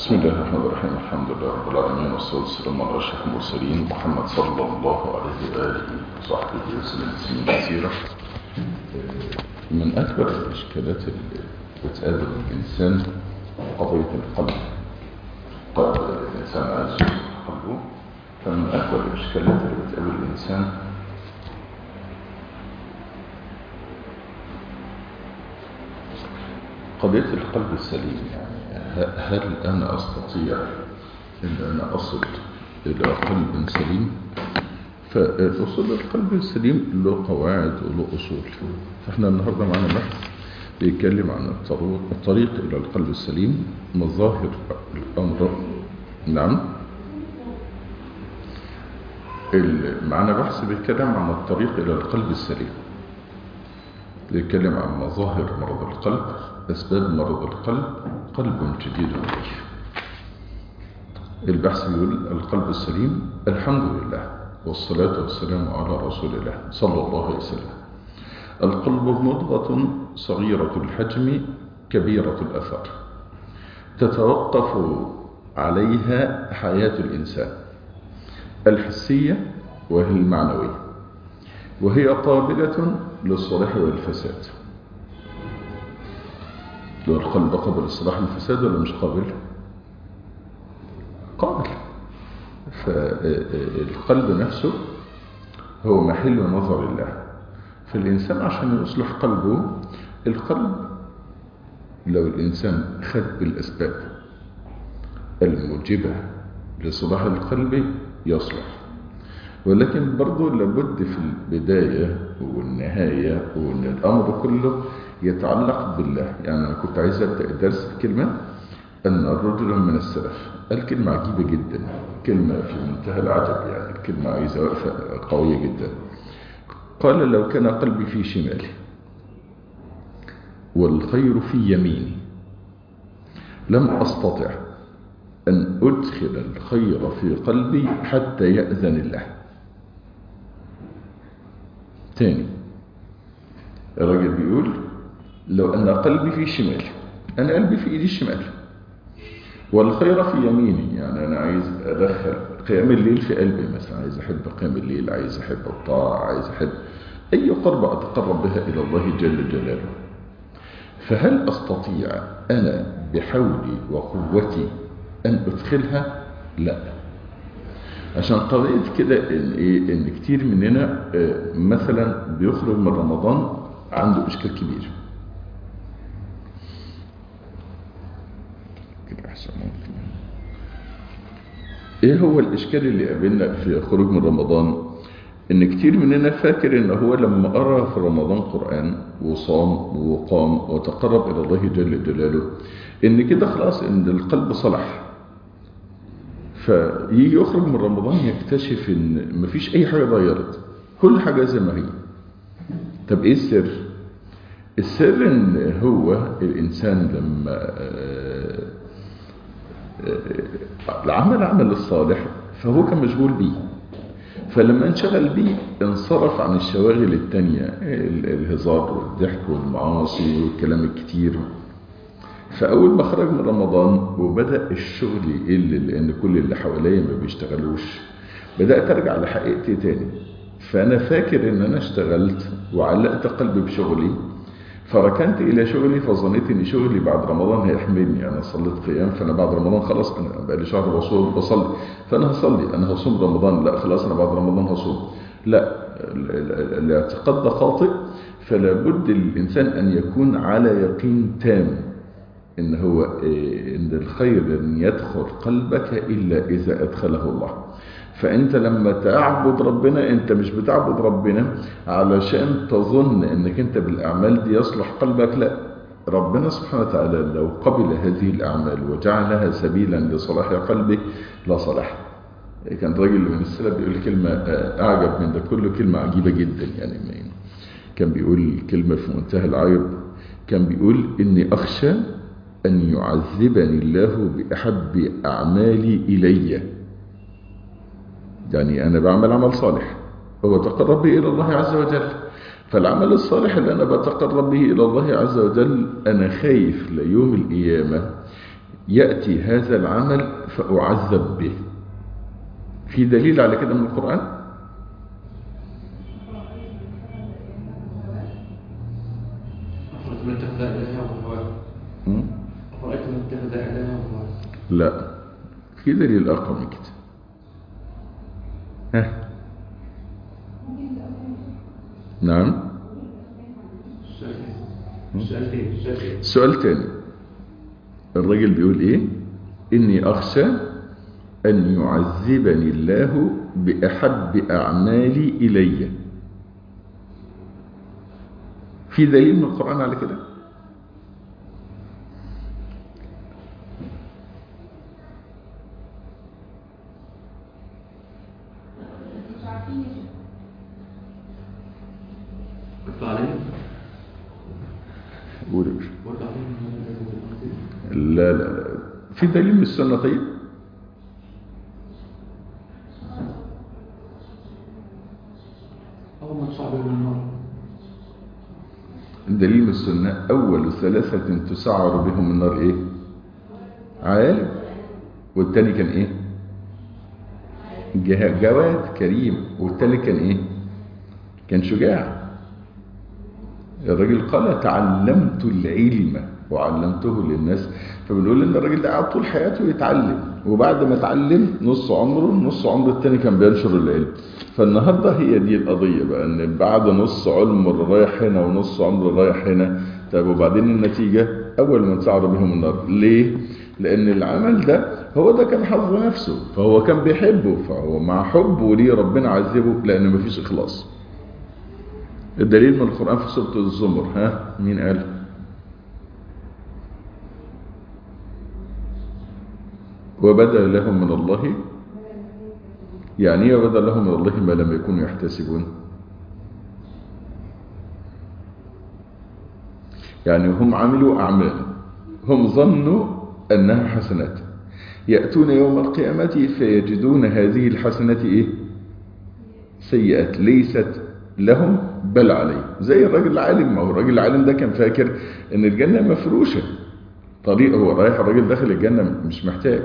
بسم الله الرحمن الرحيم الحمد لله رب العالمين والصلاة والسلام على أشرف المرسلين محمد صلى الله عليه وآله وصحبه وسلم تسليما كثيرا من أكبر الإشكالات اللي بتقابل الإنسان قضية القلب قلب الإنسان عايز قلبه فمن أكبر الإشكالات اللي بتقابل الإنسان قضية القلب السليم يعني هل أنا أستطيع أن أنا أصل إلى قلب سليم فالوصول للقلب السليم له قواعد وله أصول فإحنا النهاردة معنا بحث بيتكلم عن الطريق إلى القلب السليم مظاهر الأمر نعم معنا بحث بيتكلم عن الطريق إلى القلب السليم بيتكلم عن مظاهر مرض القلب أسباب مرض القلب قلب جديد ضعيف البحث يقول القلب السليم الحمد لله والصلاة والسلام على رسول الله صلى الله عليه وسلم القلب مضغة صغيرة الحجم كبيرة الأثر تتوقف عليها حياة الإنسان الحسية وهي المعنوية وهي قابلة للصلاح والفساد لو القلب قبل الصلاح والفساد ولا مش قابل قابل فالقلب نفسه هو محل نظر الله فالإنسان عشان يصلح قلبه القلب لو الإنسان خد بالأسباب الموجبة لصلاح القلب يصلح ولكن برضه لابد في البداية والنهاية وأن الأمر كله يتعلق بالله يعني أنا كنت عايز أبدأ الدرس بكلمة أن الرجل من السلف قال كلمة عجيبة جدا كلمة في منتهى العجب يعني الكلمة عايزة وقفة قوية جدا قال لو كان قلبي في شمالي والخير في يميني لم أستطع أن أدخل الخير في قلبي حتى يأذن الله تاني الراجل بيقول لو أن قلبي في شمالي أنا قلبي في إيدي الشمال والخير في يميني يعني أنا عايز أدخل قيام الليل في قلبي مثلا عايز أحب قيام الليل عايز أحب الطاعة عايز أحب أي قربة أتقرب بها إلى الله جل جلاله فهل أستطيع أنا بحولي وقوتي أن أدخلها لا عشان قضية كده إن, إيه إن كتير مننا مثلا بيخرج من رمضان عنده إشكال كبير كده أحسن إيه هو الإشكال اللي قابلنا في خروج من رمضان إن كتير مننا فاكر إن هو لما قرأ في رمضان قرآن وصام وقام وتقرب إلى الله جل جلاله إن كده خلاص إن القلب صلح فيجي يخرج من رمضان يكتشف ان مفيش اي حاجه اتغيرت كل حاجه زي ما هي طب ايه السر السر ان هو الانسان لما عمل العمل الصالح فهو كان مشغول بيه فلما انشغل بيه انصرف عن الشواغل التانية الهزار والضحك والمعاصي والكلام الكتير فأول ما خرج من رمضان وبدأ الشغل يقل لأن كل اللي حواليا ما بيشتغلوش بدأت أرجع لحقيقتي تاني فأنا فاكر إن أنا اشتغلت وعلقت قلبي بشغلي فركنت إلى شغلي فظنيت إن شغلي بعد رمضان هيحملني أنا صليت قيام فأنا بعد رمضان خلاص أنا بقالي شهر بصوم بصلي فأنا هصلي أنا هصوم رمضان لا خلاص أنا بعد رمضان هصوم لا الاعتقاد ده خاطئ فلا بد للإنسان أن يكون على يقين تام إن هو إن الخير لن يدخل قلبك إلا إذا أدخله الله فأنت لما تعبد ربنا أنت مش بتعبد ربنا علشان تظن أنك أنت بالأعمال دي يصلح قلبك لا ربنا سبحانه وتعالى لو قبل هذه الأعمال وجعلها سبيلا لصلاح قلبك لصلح كان راجل من السلف بيقول كلمة أعجب من ده كله كلمة عجيبة جدا يعني كان بيقول كلمة في منتهى العجب كان بيقول إني أخشى أن يعذبني الله بأحب أعمالي إلي يعني أنا بعمل عمل صالح هو تقرب به إلى الله عز وجل فالعمل الصالح اللي أنا بتقرب به إلى الله عز وجل أنا خايف ليوم القيامة يأتي هذا العمل فأعذب به في دليل على كده من القرآن أفرأيت من اتخذ إلهه هواه م? أفرأيت من اتخذ إلهه هواه لا في دليل أقوى من كده ها نعم السؤال إيه؟ السؤال إيه؟ السؤال إيه؟ سؤال تاني الراجل بيقول ايه اني اخشى ان يعذبني الله باحب اعمالي الي في دليل من القرآن على كده قلت عليه قول يا باشا. برد عليه لا لا لا في دليل من السنة طيب أول ما تصعب من النار دليل من السنة أول ثلاثة تسعر بهم النار إيه عالم والتاني كان إيه جه- جواد كريم والتاني كان إيه كان شجاع الراجل قال تعلمت العلم وعلمته للناس فبنقول ان الراجل ده قعد طول حياته يتعلم وبعد ما اتعلم نص عمره نص عمر التاني كان بينشر العلم فالنهارده هي دي القضيه بقى ان بعد نص عمر رايح هنا ونص عمر رايح هنا طيب وبعدين النتيجه اول ما تسعر بهم النار ليه؟ لان العمل ده هو ده كان حظ نفسه فهو كان بيحبه فهو مع حبه ليه ربنا عذبه لان مفيش اخلاص الدليل من القرآن في سورة الزمر ها مين قال وبدأ لهم من الله يعني ايه وبدأ لهم من الله ما لم يكونوا يحتسبون يعني هم عملوا أعمال هم ظنوا أنها حسنات يأتون يوم القيامة فيجدون هذه الحسنات إيه سيئات ليست لهم بل عليه زي الراجل العالم ما هو الراجل العالم ده كان فاكر ان الجنة مفروشة طريق هو رايح الراجل داخل الجنة مش محتاج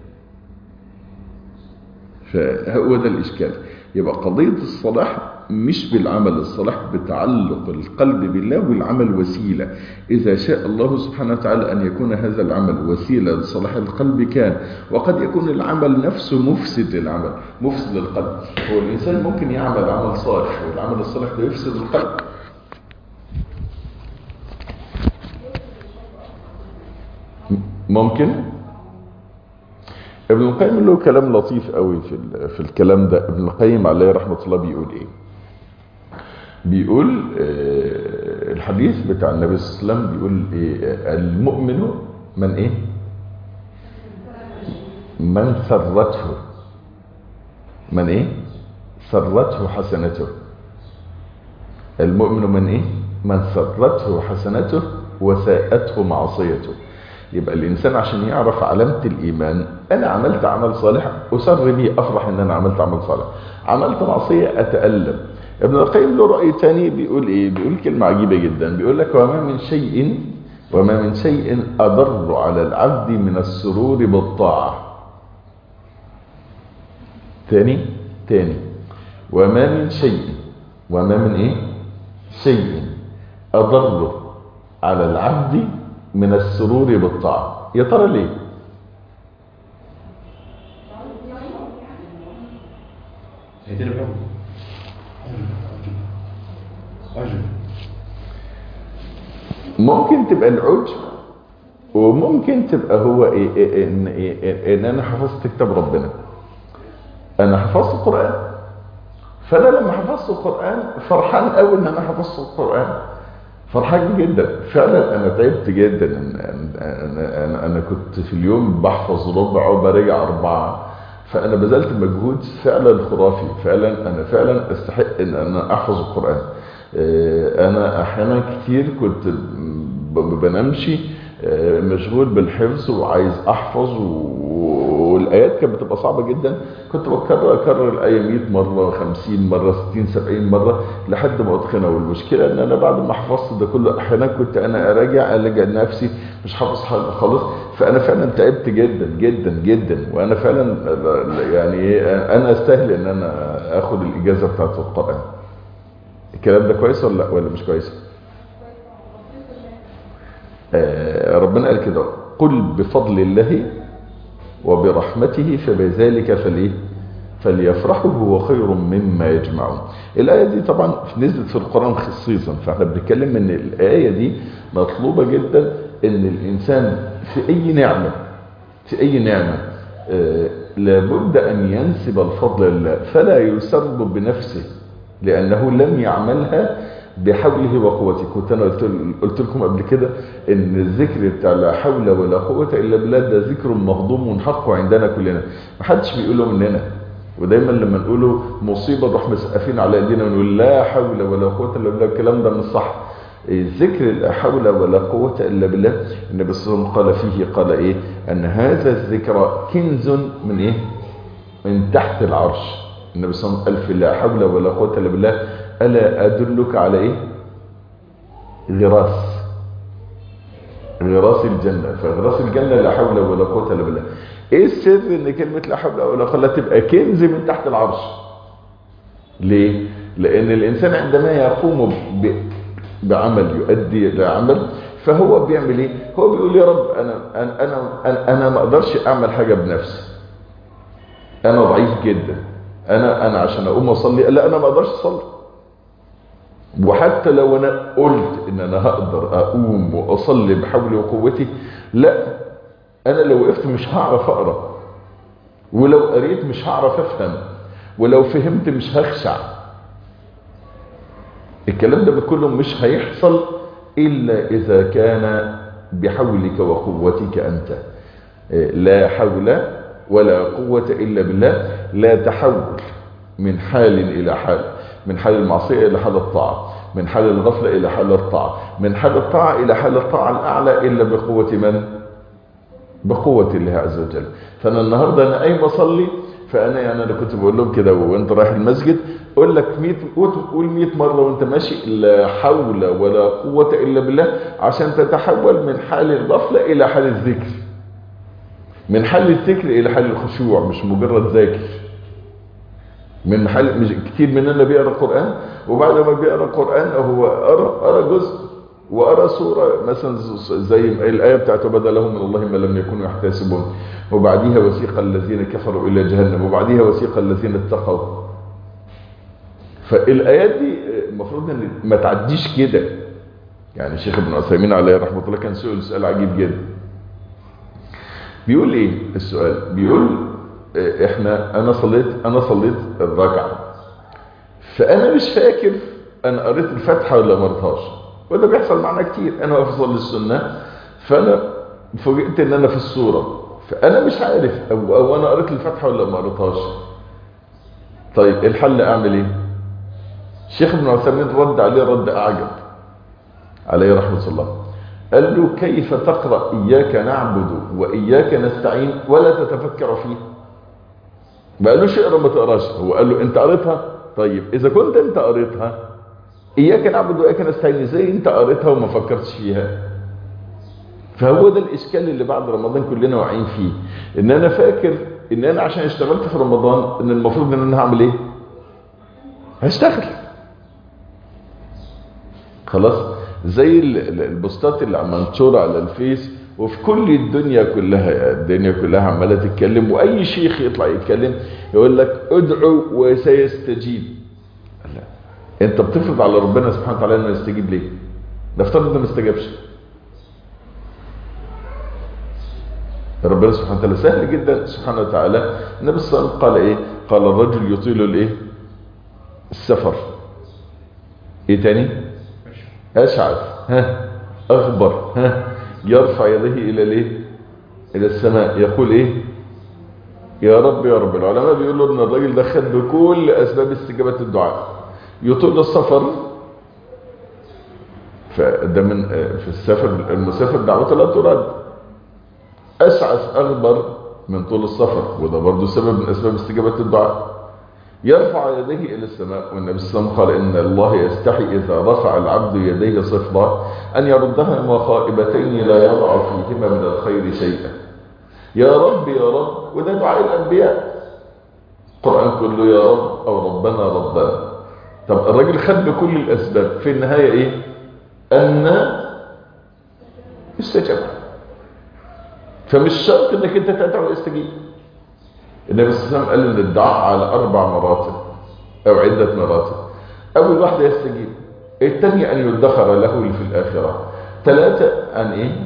فهو ده الإشكال يبقى قضية الصلاح مش بالعمل الصلاح بتعلق القلب بالله والعمل وسيلة إذا شاء الله سبحانه وتعالى أن يكون هذا العمل وسيلة لصلاح القلب كان وقد يكون العمل نفسه مفسد للعمل مفسد للقلب هو الإنسان ممكن يعمل عمل صالح والعمل الصالح ده يفسد القلب ممكن ابن القيم له كلام لطيف قوي في ال- في الكلام ده ابن القيم عليه رحمه الله بيقول ايه بيقول آه، الحديث بتاع النبي صلى الله عليه وسلم بيقول ايه المؤمن من ايه من سرته من ايه سرته حسنته المؤمن من ايه من سرته حسنته وساءته معصيته يبقى الانسان عشان يعرف علامه الايمان انا عملت عمل صالح اسر بيه افرح ان انا عملت عمل صالح عملت معصيه اتالم ابن القيم له راي تاني بيقول ايه بيقول كلمه عجيبه جدا بيقول لك وما من شيء وما من شيء اضر على العبد من السرور بالطاعه تاني تاني وما من شيء وما من ايه شيء اضر على العبد من السرور بالطاعه يا ترى ليه هي دي العقل عجب ممكن تبقى العجب وممكن تبقى هو إيه إيه إن, إيه إيه ان انا حفظت كتاب ربنا انا حفظت القران فانا لما حفظت القران فرحان قوي ان انا حفظت القران فرحان جدا فعلا انا تعبت جدا انا انا انا, أنا كنت في اليوم بحفظ ربع وبراجع اربعه فانا بذلت مجهود فعلا خرافي فعلا انا فعلا استحق ان انا احفظ القران آه، انا احيانا كتير كنت ب- ما بنامش آه، مشغول بالحفظ وعايز احفظ و- والايات كانت بتبقى صعبه جدا كنت بكرر اكرر الايه 100 مره 50 مره 60 70 مره لحد ما اتقنها والمشكله ان انا بعد ما حفظت ده كله احيانا كنت انا اراجع الاقي نفسي مش حافظ حاجه خالص فانا فعلا تعبت جدا جدا جدا وانا فعلا يعني إيه، انا استاهل ان انا اخد الاجازه بتاعت القران الكلام ده كويس ولا لا ولا مش كويس آه، ربنا قال كده قل بفضل الله وبرحمته فبذلك فليه فليفرحوا هو خير مما يجمعون الآية دي طبعا نزلت في القرآن خصيصا فاحنا بنتكلم ان الآية دي مطلوبة جدا ان الإنسان في أي نعمة في أي نعمة آه، لابد أن ينسب الفضل لله فلا يسر بنفسه لأنه لم يعملها بحوله وقوته كنت أنا قلت, قلت لكم قبل كده إن الذكر بتاع لا حول ولا قوة إلا بالله ده ذكر مهضوم حقه عندنا كلنا محدش بيقوله مننا ودايما لما نقوله مصيبة نروح مسقفين على ايدينا ونقول لا حول ولا قوة إلا بالله الكلام ده مش صح الذكر لا حول ولا قوة إلا بالله النبي صلى الله عليه وسلم قال فيه قال إيه أن هذا الذكر كنز من إيه من تحت العرش النبي صلى الله عليه وسلم قال في لا حول ولا قوة إلا بالله ألا أدلك على إيه غراس غراس الجنة فغراس الجنة لا حول ولا قوة إلا بالله إيه السر إن كلمة لا حول ولا قوة تبقى كنز من تحت العرش ليه لأن الإنسان عندما يقوم ب... بعمل يؤدي إلى عمل فهو بيعمل ايه هو بيقول يا رب انا انا انا انا, أنا ما اقدرش اعمل حاجه بنفسي انا ضعيف جدا انا انا عشان اقوم اصلي لا انا ما اقدرش اصلي وحتى لو انا قلت ان انا هقدر اقوم واصلي بحولي وقوتي لا انا لو وقفت مش هعرف اقرا ولو قريت مش هعرف افهم ولو فهمت مش هخشع الكلام ده كله مش هيحصل إلا إذا كان بحولك وقوتك أنت لا حول ولا قوة إلا بالله لا تحول من حال إلى حال من حال المعصية إلى حال الطاعة من حال الغفلة إلى حال الطاعة من حال الطاعة إلى حال الطاعة الأعلى إلا بقوة من؟ بقوة الله عز وجل فأنا النهاردة أنا قايم أصلي فانا يعني انا كنت بقول لهم كده وانت رايح المسجد اقول لك 100 قول 100 مره وانت ماشي لا حول ولا قوه الا بالله عشان تتحول من حال الغفله الى حال الذكر من حال الذكر الى حال الخشوع مش مجرد ذاكر من حال مش كتير مننا بيقرا قران وبعد ما بيقرا قران هو قرا قرا جزء وأرى سورة مثلا زي الآية بتاعته بدا لهم من الله ما لم يكونوا يحتسبون وبعديها وسيق الذين كفروا إلى جهنم وبعديها وسيق الذين اتقوا فالآيات دي المفروض ان ما تعديش كده يعني الشيخ ابن عثيمين عليه رحمة الله كان سؤال سؤال عجيب جدا بيقول ايه السؤال بيقول احنا انا صليت انا صليت الركعه فانا مش فاكر انا قريت الفاتحه ولا ما قريتهاش وده بيحصل معنا كتير انا واقف اصلي السنه فانا فوجئت ان انا في الصوره فانا مش عارف او, أو انا قريت الفاتحه ولا ما قريتهاش طيب الحل اعمل ايه الشيخ ابن عثيمين رد عليه رد اعجب عليه رحمه الله قال له كيف تقرا اياك نعبد واياك نستعين ولا تتفكر فيه ما قالوش اقرا ما تقراش هو قال له انت قريتها طيب اذا كنت انت قريتها اياك نعبد واياك نستعين ازاي انت قريتها وما فكرتش فيها فهو ده الاشكال اللي بعد رمضان كلنا واعيين فيه ان انا فاكر ان انا عشان اشتغلت في رمضان ان المفروض ان انا هعمل ايه هشتغل خلاص زي البوستات اللي منشوره على الفيس وفي كل الدنيا كلها الدنيا كلها عماله تتكلم واي شيخ يطلع يتكلم يقول لك ادعوا وسيستجيب لا انت بتفرض على ربنا سبحانه وتعالى انه يستجيب ليه نفترض انه ما استجابش ربنا سبحانه وتعالى سهل جدا سبحانه وتعالى النبي صلى الله عليه وسلم قال ايه قال الرجل يطيل الايه السفر ايه تاني اشعث ها اخبر ها يرفع يديه الى الايه الى السماء يقول ايه يا رب يا رب العلماء بيقولوا ان الراجل ده خد بكل اسباب استجابه الدعاء يطول السفر فده من في السفر المسافر دعوته لا ترد أسعف أغبر من طول السفر وده برضه سبب من أسباب استجابة الدعاء يرفع يديه إلى السماء والنبي صلى الله عليه وسلم قال إن الله يستحي إذا رفع العبد يديه صفرا أن يردهما خائبتين لا يضع فيهما من الخير شيئا يا رب يا رب وده دعاء الأنبياء القرآن كله يا رب أو ربنا ربنا طب الراجل خد بكل الأسباب في النهاية إيه أن استجاب فمش شرط انك انت تدعو يستجيب النبي صلى الله عليه وسلم قال ان الدعاء على اربع مراتب او عدة مراتب اول واحدة يستجيب الثانية ان يدخر له اللي في الاخرة ثلاثة ان ايه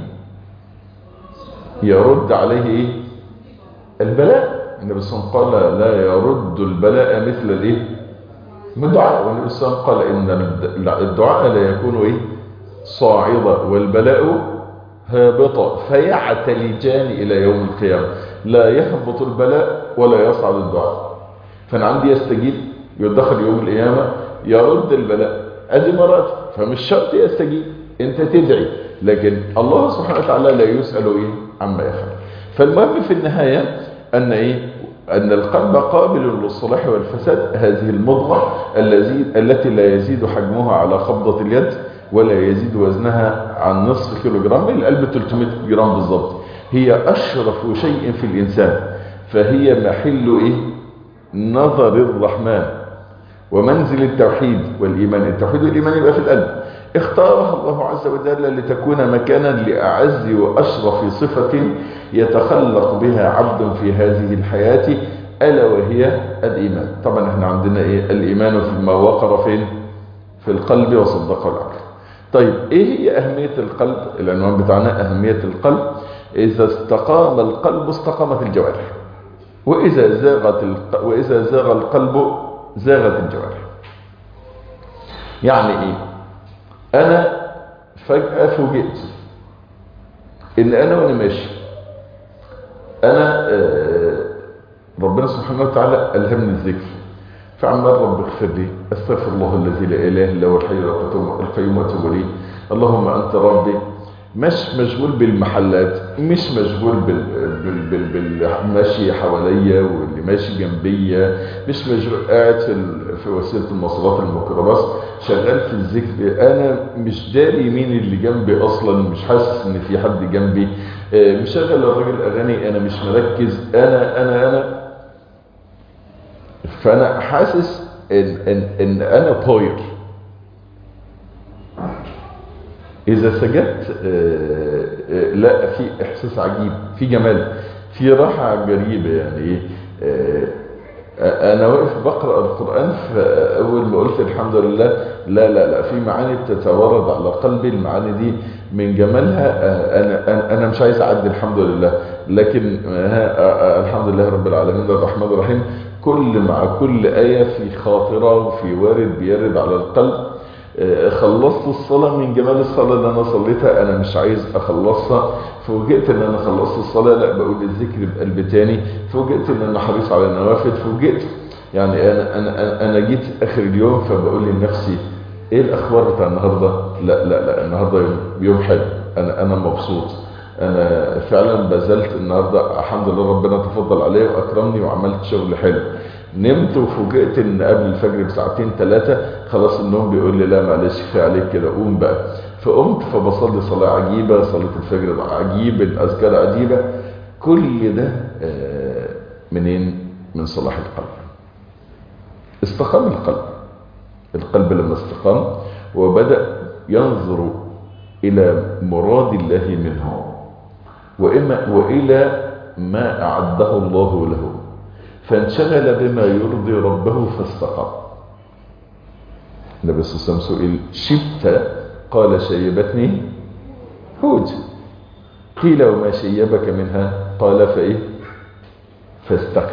يرد عليه ايه البلاء النبي صلى الله عليه وسلم قال لا يرد البلاء مثل الايه من الدعاء والنبي صلى الله عليه وسلم قال ان الدعاء لا يكون ايه صاعدا والبلاء هابطة فيعتلجان إلى يوم القيامة لا يهبط البلاء ولا يصعد الدعاء فأنا عندي يستجيب يدخل يوم القيامة يرد البلاء ادي مرات فمش شرط يستجيب انت تدعي لكن الله سبحانه وتعالى لا يسأل ايه عما يفعل فالمهم في النهاية ان ايه ان القلب قابل للصلاح والفساد هذه المضغة الذي التي لا يزيد حجمها على قبضة اليد ولا يزيد وزنها عن نصف كيلو جرام القلب 300 جرام بالضبط هي أشرف شيء في الإنسان فهي محل إيه؟ نظر الرحمن ومنزل التوحيد والإيمان التوحيد والإيمان يبقى في القلب اختارها الله عز وجل لتكون مكانا لأعز وأشرف صفة يتخلق بها عبد في هذه الحياة ألا وهي الإيمان طبعا احنا عندنا إيه الإيمان فيما وقر فين في القلب وصدقه العقل طيب ايه هي اهمية القلب العنوان بتاعنا اهمية القلب اذا استقام القلب استقامت الجوارح واذا زاغت الق... واذا زاغ القلب زاغت الجوارح يعني ايه انا فجأة فوجئت ان انا وانا ماشي انا آه ربنا سبحانه وتعالى الهمني الذكر فعمال رب اغفر لي استغفر الله الذي لا اله الا هو الحي القيوم واتوب اليه اللهم انت ربي مش مشغول بالمحلات مش مشغول بال بال بال بالماشي حواليا واللي ماشي جنبيا مش مشغول قاعد في ال... في وسيله المواصلات الميكروباص شغال في الذكر انا مش داري مين اللي جنبي اصلا مش حاسس ان في حد جنبي مشغل الراجل اغاني انا مش مركز انا انا انا فانا حاسس ان ان ان انا طاير اذا سجدت لا في احساس عجيب في جمال في راحه غريبه يعني ايه انا واقف بقرا القران فاول ما قلت الحمد لله لا لا لا في معاني بتتوارد على قلبي المعاني دي من جمالها انا انا مش عايز اعدي الحمد لله لكن الحمد لله رب العالمين الرحمن الرحيم كل مع كل آية في خاطرة وفي وارد بيرد على القلب خلصت الصلاة من جمال الصلاة اللي أنا صليتها أنا مش عايز أخلصها فوجئت إن أنا خلصت الصلاة لا بقول الذكر بقلب تاني فوجئت إن أنا حريص على النوافل فوجئت يعني أنا, أنا, أنا جيت آخر اليوم فبقول لنفسي إيه الأخبار بتاع النهاردة لا لا لا النهاردة يوم, يوم حلو أنا, أنا مبسوط انا فعلا بذلت النهاردة الحمد لله ربنا تفضل عليا واكرمني وعملت شغل حلو نمت وفوجئت ان قبل الفجر بساعتين ثلاثة خلاص النوم بيقول لي لا معلش كفايه عليك كده قوم بقى فقمت فبصلي صلاة عجيبة صلاة الفجر عجيب الاذكار عجيبة كل ده منين من صلاح القلب استقام القلب القلب لما استقام وبدأ ينظر إلى مراد الله منه وإما وإلى ما أعده الله له فانشغل بما يرضي ربه فاستقام النبي صلى الله عليه وسلم سئل شبت قال شيبتني هود قيل وما شيبك منها قال فإيه فاستقم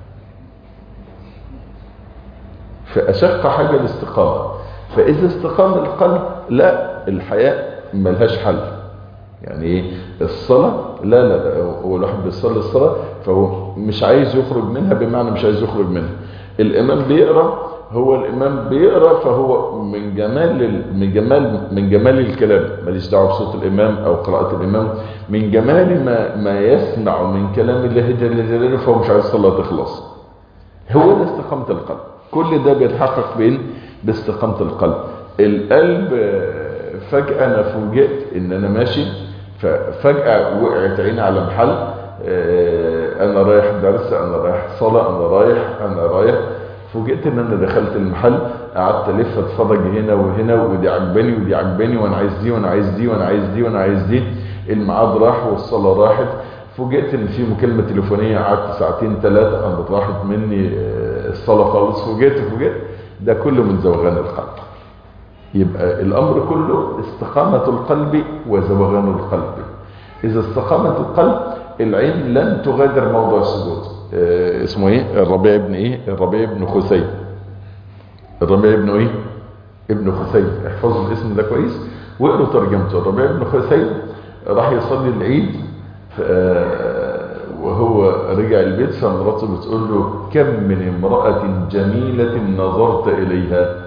فأشق حاجة الاستقامة فإذا استقام القلب لا الحياة ملهاش حل يعني ايه الصلاة لا لا لا هو الواحد بيصلي الصلاة فهو مش عايز يخرج منها بمعنى مش عايز يخرج منها الإمام بيقرأ هو الامام بيقرا فهو من جمال ال- من جمال من جمال الكلام ماليش دعوه بصوت الامام او قراءه الامام من جمال ما ما يسمع من كلام الله جل جلاله فهو مش عايز الصلاه تخلص هو ده استقامه القلب كل ده بيتحقق بين باستقامه القلب القلب آه، فجاه انا فوجئت ان انا ماشي ففجاه وقعت عيني على محل آه، انا رايح درس انا رايح صلاه انا رايح انا رايح فوجئت ان انا دخلت المحل قعدت الف اتفرج هنا وهنا ودي عجباني ودي عجباني وانا عايز دي وانا عايز دي وانا عايز دي وانا عايز دي الميعاد راح والصلاه راحت فوجئت ان في مكالمه تليفونيه قعدت ساعتين ثلاثه قامت راحت مني آه، الصلاه خالص فوجئت فوجئت ده كله من زوغان القلب يبقى الامر كله استقامه القلب وزوغان القلب اذا استقامت القلب العين لن تغادر موضع السجود آه، اسمه ايه الربيع ابن ايه الربيع ابن خثيم الربيع ابن ايه ابن خثيم احفظوا الاسم ده كويس واقروا ترجمته الربيع ابن خثيم راح يصلي العيد ف- آه، وهو رجع البيت فمراته بتقول له كم من امرأة جميلة نظرت إليها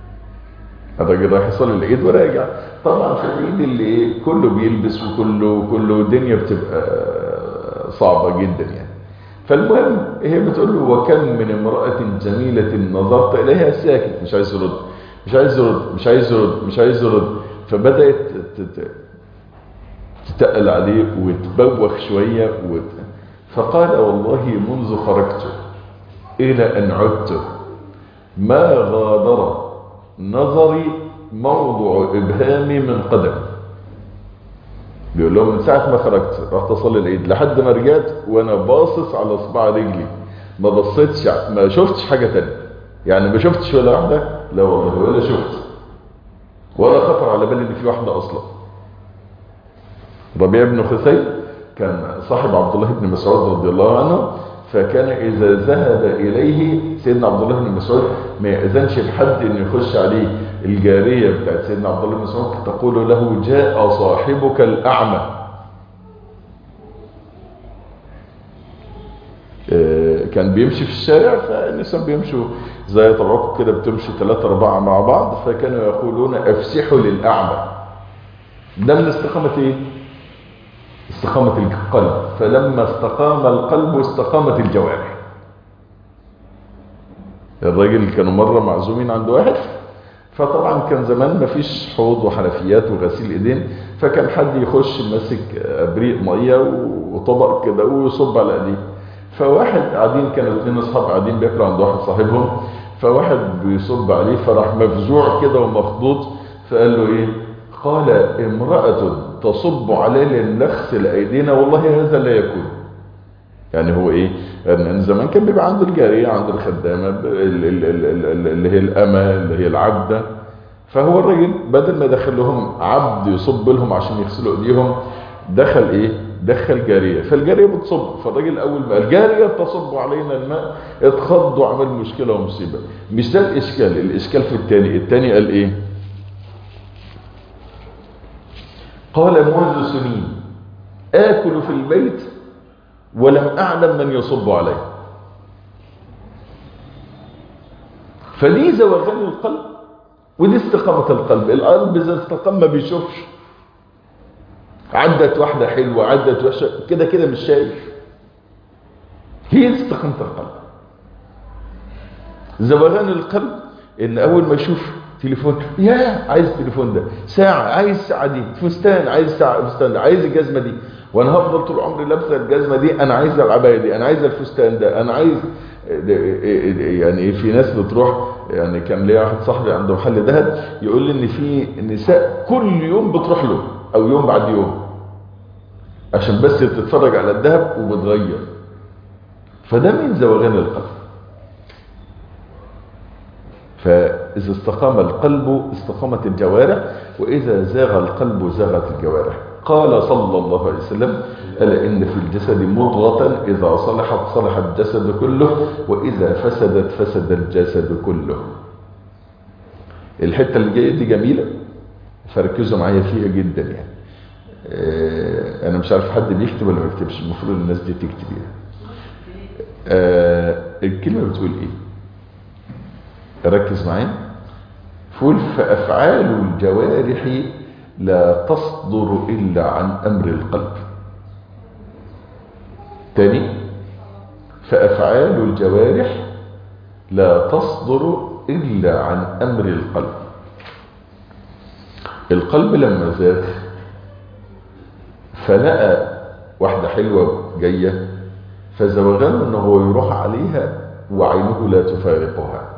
الراجل رايح يصلي العيد وراجع طبعا في العيد اللي ايه كله بيلبس وكله كله الدنيا بتبقى صعبة جدا يعني فالمهم هي بتقول له وكم من امرأة جميلة نظرت إليها ساكت مش عايز يرد مش عايز يرد مش عايز يرد مش عايز يرد فبدأت ت- ت- تتقل عليه وتبوخ شوية وت... فقال والله منذ خرجت إلى أن عدت ما غادر نظري موضع إبهامي من قدم بيقول لهم من ساعة ما خرجت رحت أصلي العيد لحد ما رجعت وأنا باصص على صباع رجلي ما بصيتش ع- ما شفتش حاجة تانية يعني ما شفتش ولا واحدة لا والله ولا شفت ولا خطر على بالي إن في واحدة أصلا ربيع بن خثيم كان صاحب عبد الله بن مسعود رضي الله عنه فكان إذا ذهب إليه سيدنا عبد الله بن مسعود ما يأذنش لحد أن يخش عليه الجارية بتاعت سيدنا عبد الله بن مسعود تقول له جاء صاحبك الأعمى آه، كان بيمشي في الشارع فالنساء بيمشوا زي طبعكم كده بتمشي ثلاثة أربعة مع بعض فكانوا يقولون أفسحوا للأعمى ده من استقامة ايه استقامة القلب فلما استقام القلب استقامت الجوارح الراجل كانوا مرة معزومين عند واحد فطبعا كان زمان ما فيش حوض وحنفيات وغسيل ايدين فكان حد يخش ماسك ابريق ميه وطبق كده ويصب على ايديه فواحد قاعدين كانوا اثنين اصحاب قاعدين بياكلوا عند واحد صاحبهم فواحد بيصب عليه فراح مفزوع كده ومخضوض فقال له ايه قال امرأة تصب علينا لنغسل ايدينا والله هذا لا يكون يعني هو ايه يعني زمان كان بيبقى عنده الجارية عنده الخدامة ال- ال- ال- ال- ال- اللي هي الأمة اللي هي العبدة فهو الراجل بدل ما دخل لهم عبد يصب لهم عشان يغسلوا ايديهم دخل ايه دخل جارية فالجارية بتصب فالراجل اول ما الجارية تصب علينا الماء اتخض وعمل مشكلة ومصيبة مش ده الاشكال الاشكال في التاني التاني قال ايه قال منذ سنين آكل في البيت ولم أعلم من يصب علي فدي زوغان القلب ودي استقامة القلب القلب إذا استقام ما بيشوفش عدت واحدة حلوة عدت وحشة كده كده مش شايف هي استقامة القلب زوغان القلب ان اول ما يشوف تليفون يا عايز التليفون ده ساعة عايز الساعة دي فستان عايز ساعة فستان ده عايز الجزمة دي وانا هفضل طول عمري لابسه الجزمة دي انا عايز العباية دي انا عايز الفستان ده انا عايز يعني في ناس بتروح يعني كان ليا واحد صاحبي عنده محل ذهب يقول لي ان في نساء كل يوم بتروح له او يوم بعد يوم عشان بس تتفرج على الذهب وبتغير فده من زوغان القلب فإذا استقام القلب استقامت الجوارح وإذا زاغ القلب زاغت الجوارح قال صلى الله عليه وسلم ألا إن في الجسد مضغة إذا صلحت صلح الجسد كله وإذا فسدت فسد الجسد كله الحتة اللي جاية دي جميلة فركزوا معايا فيها جدا يعني آه أنا مش عارف حد بيكتب ولا ما بيكتبش المفروض الناس دي تكتب يعني آه الكلمة بتقول إيه ركز معايا فقول فأفعال الجوارح لا تصدر إلا عن أمر القلب تاني فأفعال الجوارح لا تصدر إلا عن أمر القلب القلب لما زاد فلقى واحدة حلوة جاية فزوغان انه هو يروح عليها وعينه لا تفارقها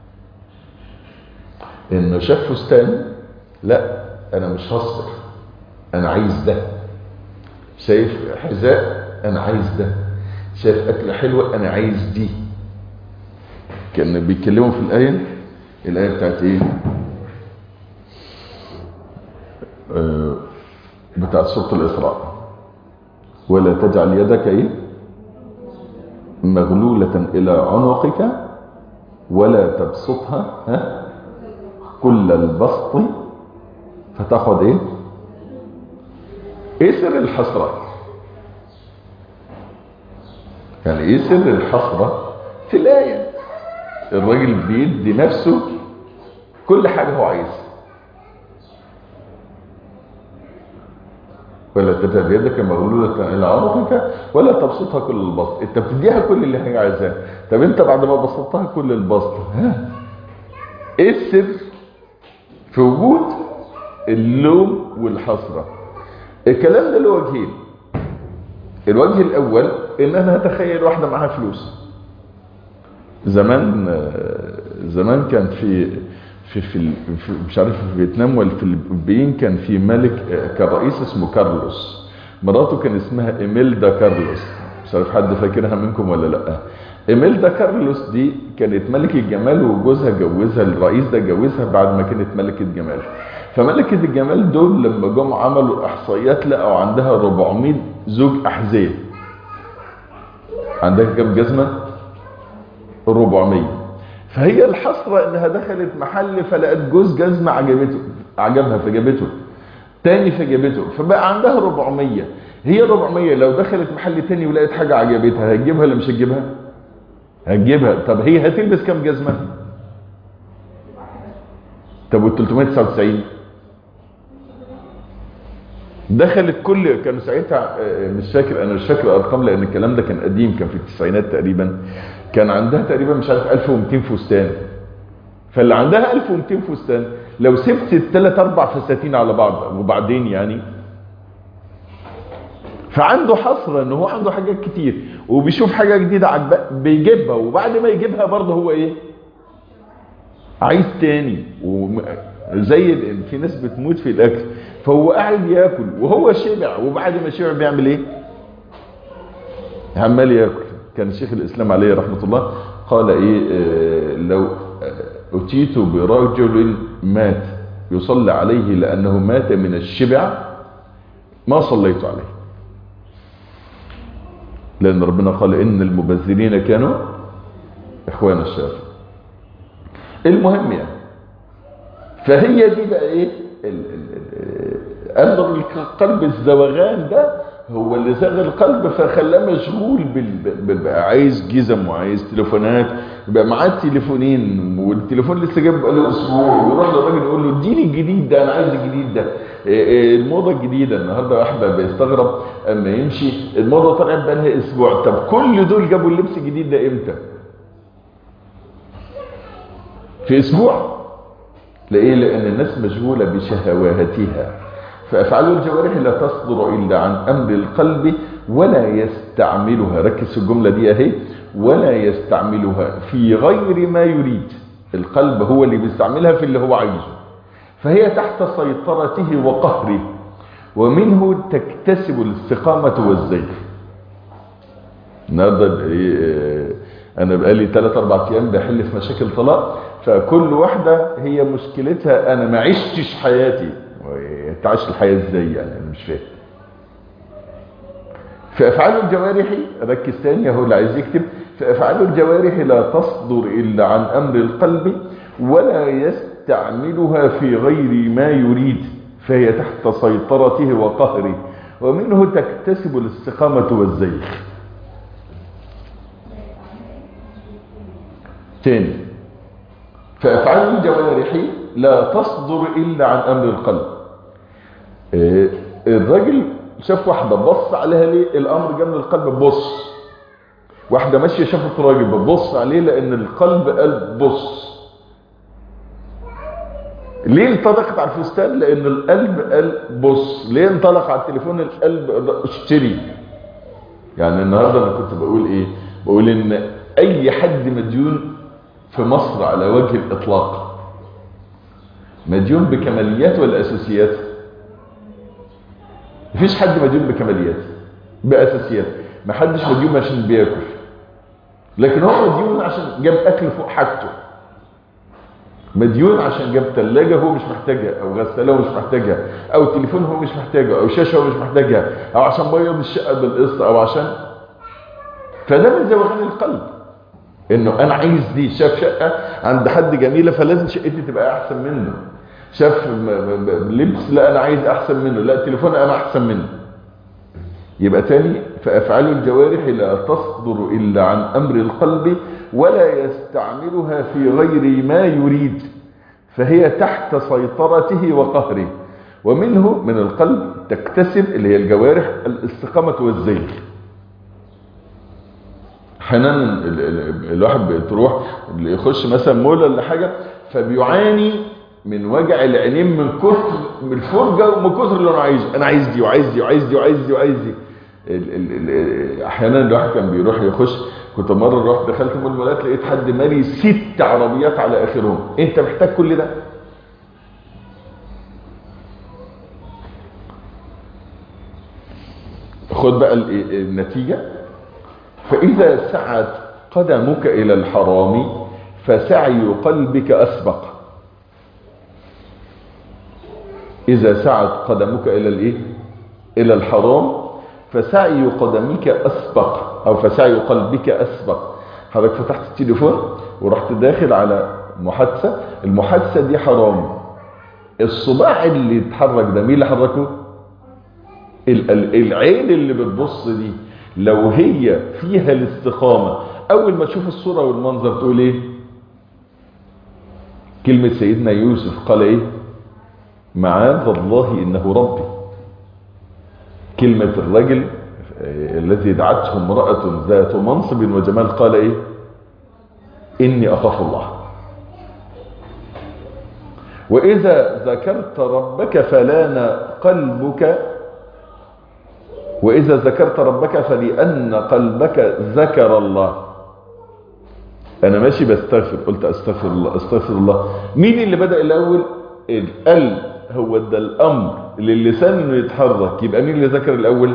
انه شاف فستان لا انا مش هصبر انا عايز ده شايف حذاء انا عايز ده شايف اكله حلوه انا عايز دي كان بيتكلموا في الايه الايه بتاعت ايه آه بتاعت سوره الاسراء ولا تجعل يدك ايه مغلولة إلى عنقك ولا تبسطها ها كل البسط فتاخد ايه ايه سر الحسرة يعني ايه سر الحسرة في الآية الراجل بيدي نفسه كل حاجة هو عايزها ولا تجعل يدك مغلولة إلى عنقك ولا تبسطها كل البسط انت بتديها كل اللي هي عايزاه طب انت بعد ما بسطتها كل البسط ها ايه السر في وجود اللوم والحسرة الكلام ده له وجهين الوجه الاول ان انا اتخيل واحدة معاها فلوس زمان زمان كان في في في, في مش عارف في فيتنام ولا في الفلبين كان في ملك كان رئيس اسمه كارلوس مراته كان اسمها ايميلدا كارلوس مش عارف حد فاكرها منكم ولا لا ايميلدا كارلوس دي كانت ملكة جمال وجوزها جوزها الرئيس ده جوزها بعد ما كانت ملكة جمال فملكة الجمال دول لما جم عملوا احصائيات لقوا عندها 400 زوج احذية عندها كام جزمة 400 فهي الحسرة انها دخلت محل فلقت جوز جزمة عجبته عجبها فجابته تاني فجابته فبقى عندها 400 هي 400 لو دخلت محل تاني ولقت حاجة عجبتها هتجيبها ولا مش هتجيبها هتجيبها طب هي هتلبس كام جزمة طب وال 399 دخلت كل كانوا ساعتها مش فاكر انا مش فاكر الارقام لان الكلام ده كان قديم كان في التسعينات تقريبا كان عندها تقريبا مش عارف 1200 فستان فاللي عندها 1200 فستان لو سبت الثلاث اربع فساتين على بعض وبعدين يعني فعنده حسرة ان هو عنده حاجات كتير وبيشوف حاجة جديدة عجباه بيجيبها وبعد ما يجيبها برضه هو ايه عايز تاني زي في ناس بتموت في الاكل فهو قاعد ياكل وهو شبع وبعد ما شبع بيعمل ايه عمال ياكل كان الشيخ الاسلام عليه رحمه الله قال ايه آه لو اتيت برجل مات يصلى عليه لانه مات من الشبع ما صليت عليه لان ربنا قال ان المبذرين كانوا اخوان الشياطين المهم يعني فهي دي بقى ايه امر القلب الزوغان ده هو اللي زغ القلب فخلاه مشغول بال... بقى عايز جزم وعايز تليفونات بقى معاه تليفونين والتليفون لسه جاب بقاله اسبوع ويروح للراجل يقول له اديني الجديد ده انا عايز الجديد ده الموضه الجديده النهارده واحد بقى بيستغرب اما يمشي الموضه طلعت بقى لها اسبوع طب كل دول جابوا اللبس الجديد ده امتى؟ في اسبوع ليه لان الناس مشغوله بشهواتها فافعال الجوارح لا تصدر الا عن امر القلب ولا يستعملها ركز في الجمله دي اهي ولا يستعملها في غير ما يريد القلب هو اللي بيستعملها في اللي هو عايزه فهي تحت سيطرته وقهره ومنه تكتسب الاستقامه والزيغ النهارده انا بقالي 3 4 ايام بحل في مشاكل طلاق فكل واحده هي مشكلتها انا ما عشتش حياتي تعيش الحياه ازاي يعني انا مش فاهم في افعال الجوارح ركز ثاني اهو اللي عايز يكتب في افعال الجوارح لا تصدر الا عن امر القلب ولا يستعملها في غير ما يريد فهي تحت سيطرته وقهره ومنه تكتسب الاستقامه والزيغ تاني فأفعال الجوارح لا تصدر إلا عن أمر القلب إيه، الراجل شاف واحدة بص عليها ليه الأمر جاء من القلب بص واحدة ماشية شافت راجل بتبص عليه لأن القلب قال بص ليه انطلقت على الفستان لأن القلب قال بص ليه انطلق على التليفون القلب قال اشتري يعني النهاردة أنا كنت بقول إيه بقول إن أي حد مديون في مصر على وجه الإطلاق مديون بكماليات ولا أساسيات مفيش حد مديون بكماليات بأساسيات ما حدش مديون عشان بياكل لكن هو مديون عشان جاب أكل فوق حاجته مديون عشان جاب ثلاجة هو مش محتاجها أو غسالة هو مش محتاجها أو تليفون هو مش محتاجه أو شاشة هو مش محتاجها أو عشان بيض الشقة بالقسط أو عشان فده من زوغان القلب انه انا عايز دي شاف شقه عند حد جميله فلازم شقتي تبقى احسن منه شاف م- م- م- لبس لا انا عايز احسن منه لا تليفون انا احسن منه يبقى تاني فافعال الجوارح لا تصدر الا عن امر القلب ولا يستعملها في غير ما يريد فهي تحت سيطرته وقهره ومنه من القلب تكتسب اللي هي الجوارح الاستقامه والزيغ احيانا ال- ال- الواحد بتروح اللي يخش مثلا مول ولا حاجه فبيعاني من وجع العينين من كتر من الفرجه ومن كتر اللي انا عايزه انا عايز دي وعايز دي وعايز دي وعايز دي وعايز دي ال- ال- ال- احيانا الواحد كان بيروح يخش كنت مره رحت دخلت مول مولات لقيت حد مالي ست عربيات على اخرهم انت محتاج كل ده خد بقى ال- النتيجه فإذا سعت قدمك إلى الحرام فسعي قلبك أسبق إذا سعت قدمك إلى الإيه؟ إلى الحرام فسعي قدمك أسبق أو فسعي قلبك أسبق حضرتك فتحت التليفون ورحت داخل على محادثة المحادثة دي حرام الصباع اللي اتحرك ده مين اللي حركه؟ ال- ال- العين اللي بتبص دي لو هي فيها الاستقامة أول ما تشوف الصورة والمنظر تقول إيه كلمة سيدنا يوسف قال إيه معاذ الله إنه ربي كلمة الرجل آه، الذي دعته امرأة ذات منصب وجمال قال إيه إني أخاف الله وإذا ذكرت ربك فلان قلبك وإذا ذكرت ربك فلأن قلبك ذكر الله أنا ماشي بستغفر قلت أستغفر الله أستغفر الله مين اللي بدأ الأول القلب هو ده الأمر للسان إنه يتحرك يبقى مين اللي ذكر الأول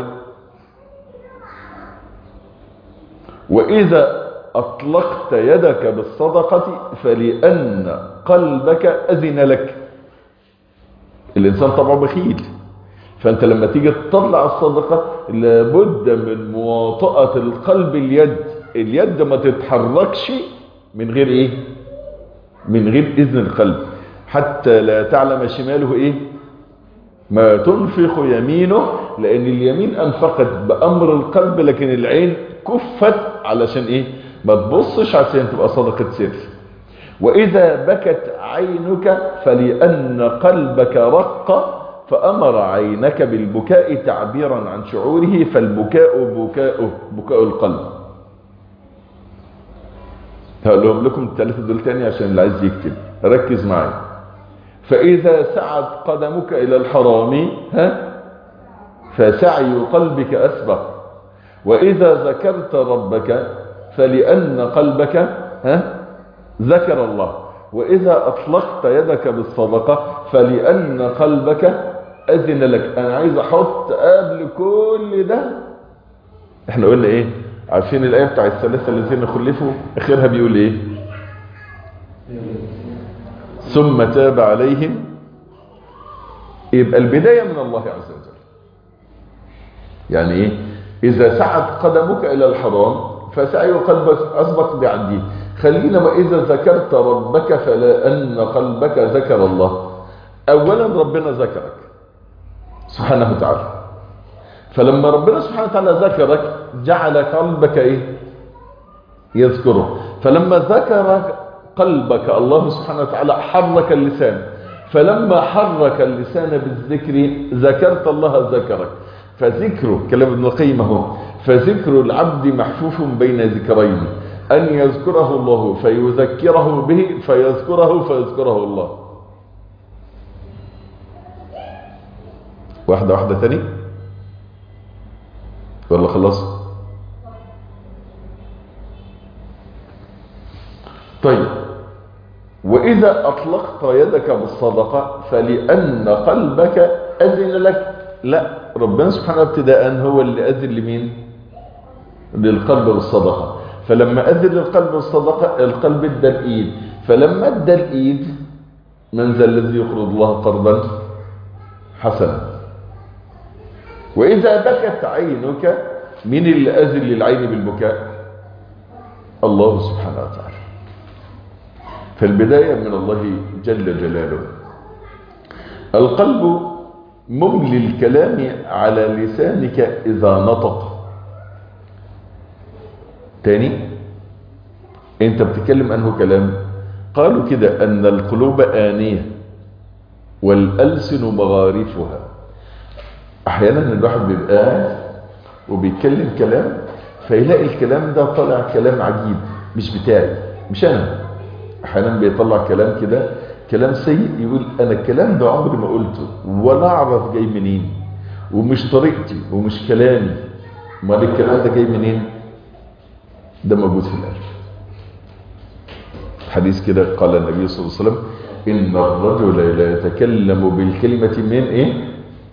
وإذا أطلقت يدك بالصدقة فلأن قلبك أذن لك الإنسان طبعا بخيل فأنت لما تيجي تطلع الصدقة لابد من مواطأة القلب اليد اليد ما تتحركش من غير إيه من غير إذن القلب حتى لا تعلم شماله إيه ما تنفق يمينه لأن اليمين أنفقت بأمر القلب لكن العين كفت علشان إيه ما تبصش عشان تبقى صدقة سر وإذا بكت عينك فلأن قلبك رق فأمر عينك بالبكاء تعبيرا عن شعوره فالبكاء بكاء بكاء القلب هقولهم لكم الثلاثة دول تاني عشان اللي عايز يكتب ركز معايا فإذا سعت قدمك إلى الحرام ها فسعي قلبك أسبق وإذا ذكرت ربك فلأن قلبك ها ذكر الله وإذا أطلقت يدك بالصدقة فلأن قلبك أذن لك أنا عايز أحط قبل كل ده احنا قلنا ايه عارفين الآية بتاع الثلاثة الذين خلفوا آخرها بيقول ايه ثم تاب عليهم يبقى البداية من الله عز وجل يعني ايه اذا سعت قدمك الى الحرام فسعي قلبك اسبق بعديه خلينا واذا ذكرت ربك فلا ان قلبك ذكر الله اولا ربنا ذكرك سبحانه وتعالى فلما ربنا سبحانه وتعالى ذكرك جعل قلبك ايه يذكره فلما ذكرك قلبك الله سبحانه وتعالى حرك اللسان فلما حرك اللسان بالذكر ذكرت الله ذكرك فذكره كلام ابن القيم اهو فذكر العبد محفوف بين ذكرين أن يذكره الله فيذكره به فيذكره فيذكره الله واحدة واحدة تاني ولا خلاص طيب وإذا أطلقت يدك بالصدقة فلأن قلبك أذن لك لا ربنا سبحانه ابتداء هو اللي أذن لمين للقلب بالصدقة فلما أذن للقلب بالصدقة القلب ادى الإيد فلما ادى الإيد من ذا الذي يقرض الله قرضا حسنا وإذا بكت عينك من اللي أذن للعين بالبكاء الله سبحانه وتعالى فالبداية من الله جل جلاله القلب مملي الكلام على لسانك إذا نطق تاني انت بتتكلم انه كلام قالوا كده ان القلوب آنية والألسن مغارفها احيانا الواحد بيبقى قاعد وبيتكلم كلام فيلاقي الكلام ده طالع كلام عجيب مش بتاعي مش انا احيانا بيطلع كلام كده كلام سيء يقول انا الكلام ده عمري ما قلته ولا اعرف جاي منين ومش طريقتي ومش كلامي امال الكلام ده جاي منين ده موجود في القلب حديث كده قال النبي صلى الله عليه وسلم ان الرجل لا يتكلم بالكلمه من ايه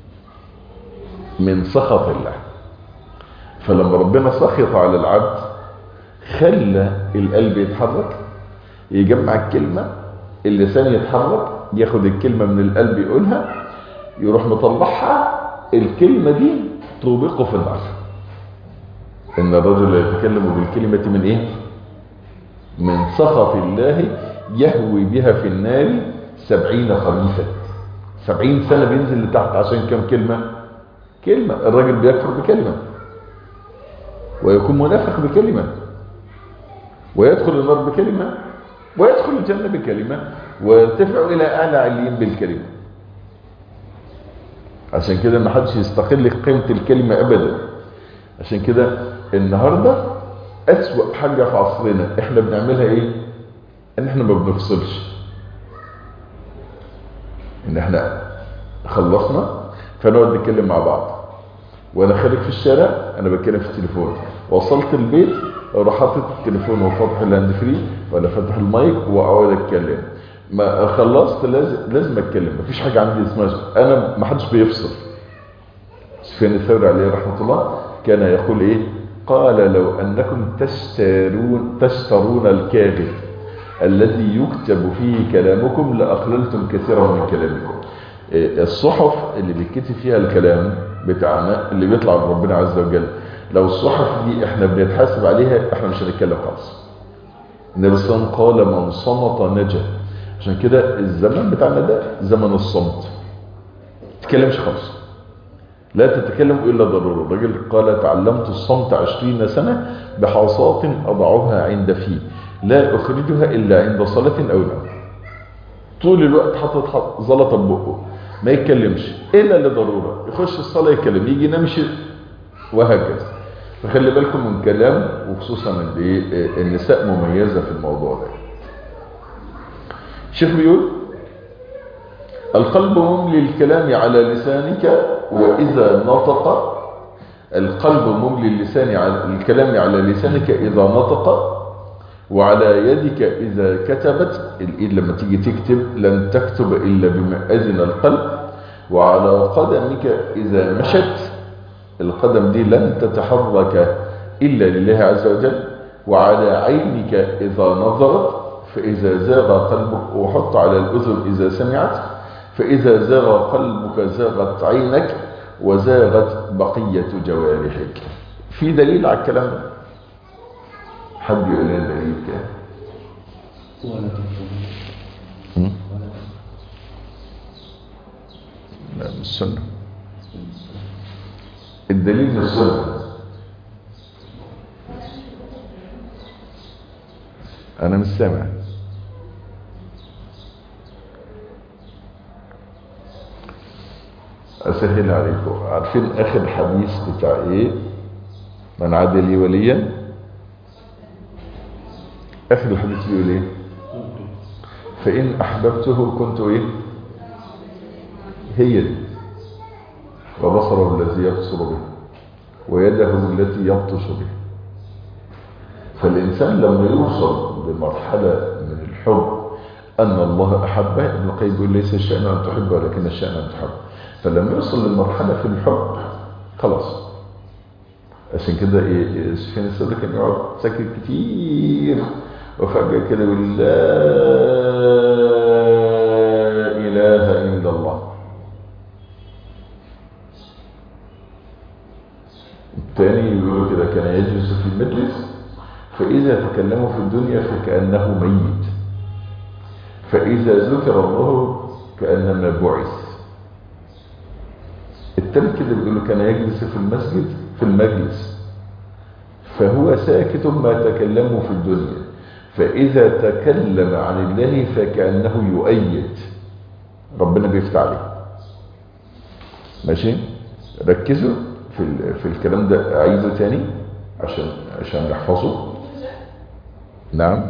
من سخط الله فلما ربنا سخط على العبد خلى القلب يتحرك يجمع الكلمة اللسان يتحرك ياخد الكلمة من القلب يقولها يروح مطلعها الكلمة دي توبقه في النار إن الرجل يتكلم بالكلمة من إيه؟ من سخط الله يهوي بها في النار سبعين خريفا سبعين سنة بينزل لتحت عشان كم كلمة؟ كلمة الراجل بيكفر بكلمة ويكون منافق بكلمة ويدخل النار بكلمة ويدخل الجنة بكلمة ويرتفع إلى أعلى عليين بالكلمة عشان كده ما حدش يستقل قيمة الكلمة أبدا عشان كده النهاردة أسوأ حاجة في عصرنا احنا بنعملها ايه ان احنا ما بنفصلش ان احنا خلصنا فنقعد نتكلم مع بعض وانا خارج في الشارع انا بتكلم في التليفون وصلت البيت اروح حاطط التليفون وفاتح الهاند فري ولا فاتح المايك واقعد اتكلم ما خلصت لازم لازم اتكلم مفيش حاجه عندي اسمها انا ما حدش بيفصل سفيان الثوري عليه رحمه الله كان يقول ايه قال لو انكم تشترون تشترون الكاغذ الذي يكتب فيه كلامكم لاقللتم كثيرا من كلامكم الصحف اللي بيتكتب فيها الكلام بتاعنا اللي بيطلع من ربنا عز وجل لو الصحف دي احنا بنتحاسب عليها احنا مش هنتكلم خالص النبي صلى الله عليه وسلم قال من صمت نجا عشان كده الزمن بتاعنا ده زمن الصمت ما تتكلمش خالص لا تتكلم الا ضروره الراجل قال تعلمت الصمت عشرين سنه بحاصات اضعها عند فيه لا اخرجها الا عند صلاه او نوم طول الوقت حاطط زلطه ببقه ما يتكلمش الا لضروره يخش الصلاه يتكلم يجي ينامش وهكذا فخلي بالكم من كلام وخصوصا النساء مميزه في الموضوع ده الشيخ بيقول القلب مملي الكلام على لسانك وإذا نطق القلب مملي اللسان على الكلام على لسانك إذا نطق وعلى يدك إذا كتبت الإيد لما تيجي تكتب لن تكتب إلا بما أذن القلب وعلى قدمك إذا مشت القدم دي لن تتحرك إلا لله عز وجل وعلى عينك إذا نظرت فإذا زاغ قلبك وحط على الأذن إذا سمعت فإذا زاغ قلبك زاغت عينك وزاغت بقية جوارحك في دليل على الكلام ده حد يقول لنا دليل كده لا مش السنة الدليل من السنة أنا مش سامع أسهل عليكم عارفين آخر حديث بتاع إيه من عاد لي وليا آخر الحديث بيقول إيه فإن أحببته كنت إيه هي دي وبصره الذي يبصر به ويده التي يبطش به فالإنسان لما يوصل لمرحلة من الحب أن الله أحبه ابن القيم يقول ليس الشأن أن تحب ولكن الشأن أن تحب فلما يوصل لمرحلة في الحب خلاص عشان كده إيه سفيان الثوري كان يقعد ساكت كتير وفجأة كده يقول لا إله إلا الله الثاني يقول كده كان يجلس في المجلس فإذا تكلموا في الدنيا فكأنه ميت فإذا ذكر الله كأنما بعث التالت كده بيقول كان يجلس في المسجد في المجلس فهو ساكت ما تكلموا في الدنيا فإذا تكلم عن الله فكأنه يؤيد ربنا بيفتح عليه ماشي ركزوا في في الكلام ده عايزه تاني عشان عشان نحفظه نعم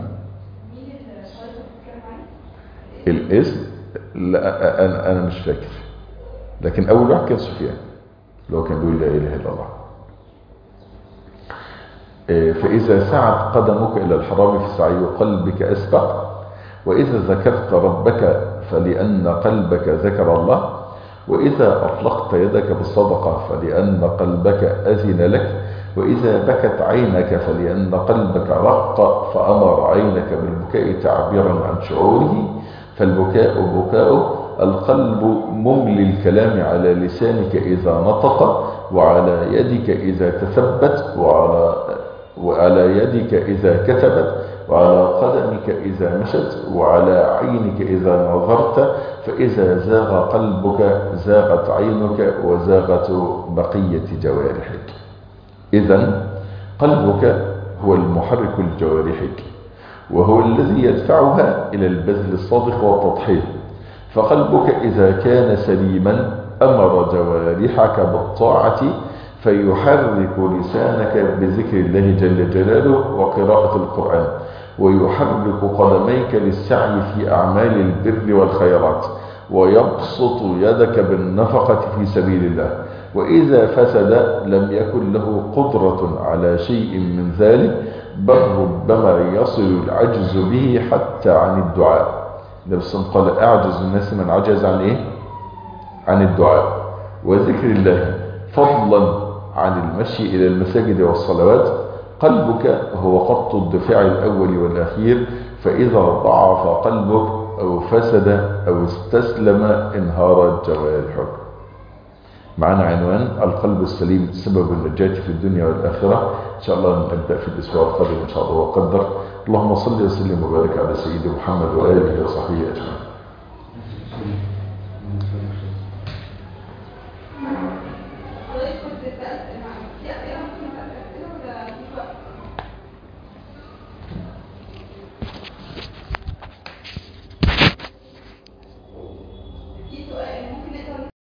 الاسم لا انا انا مش فاكر لكن اول واحد كان سفيان اللي هو كان بيقول لا اله الا الله فاذا سعت قدمك الى الحرام فسعي قلبك اسبق واذا ذكرت ربك فلان قلبك ذكر الله وإذا أطلقت يدك بالصدقة فلأن قلبك أذن لك وإذا بكت عينك فلأن قلبك رق فأمر عينك بالبكاء تعبيرا عن شعوره فالبكاء بكاء القلب مملي الكلام على لسانك إذا نطق وعلى يدك إذا تثبت وعلى, وعلى يدك إذا كتبت وعلى قدمك إذا مشت وعلى عينك إذا نظرت فإذا زاغ قلبك زاغت عينك وزاغت بقية جوارحك إذا قلبك هو المحرك لجوارحك وهو الذي يدفعها إلى البذل الصادق والتضحية فقلبك إذا كان سليما أمر جوارحك بالطاعة فيحرك لسانك بذكر الله جل جلاله وقراءة القرآن ويحرك قدميك للسعي في أعمال البر والخيرات ويبسط يدك بالنفقة في سبيل الله وإذا فسد لم يكن له قدرة على شيء من ذلك بل ربما يصل العجز به حتى عن الدعاء نفس قال أعجز الناس من عجز عن إيه؟ عن الدعاء وذكر الله فضلا عن المشي إلى المساجد والصلوات قلبك هو خط الدفاع الأول والأخير فإذا ضعف قلبك أو فسد أو استسلم انهارت جوارحك معنا عنوان القلب السليم سبب النجاة في الدنيا والآخرة إن شاء الله نبدأ في الأسبوع القادم إن شاء الله وقدر اللهم صل وسلم وبارك على سيدنا محمد وآله وصحبه أجمعين حضرتك كنت سألت مع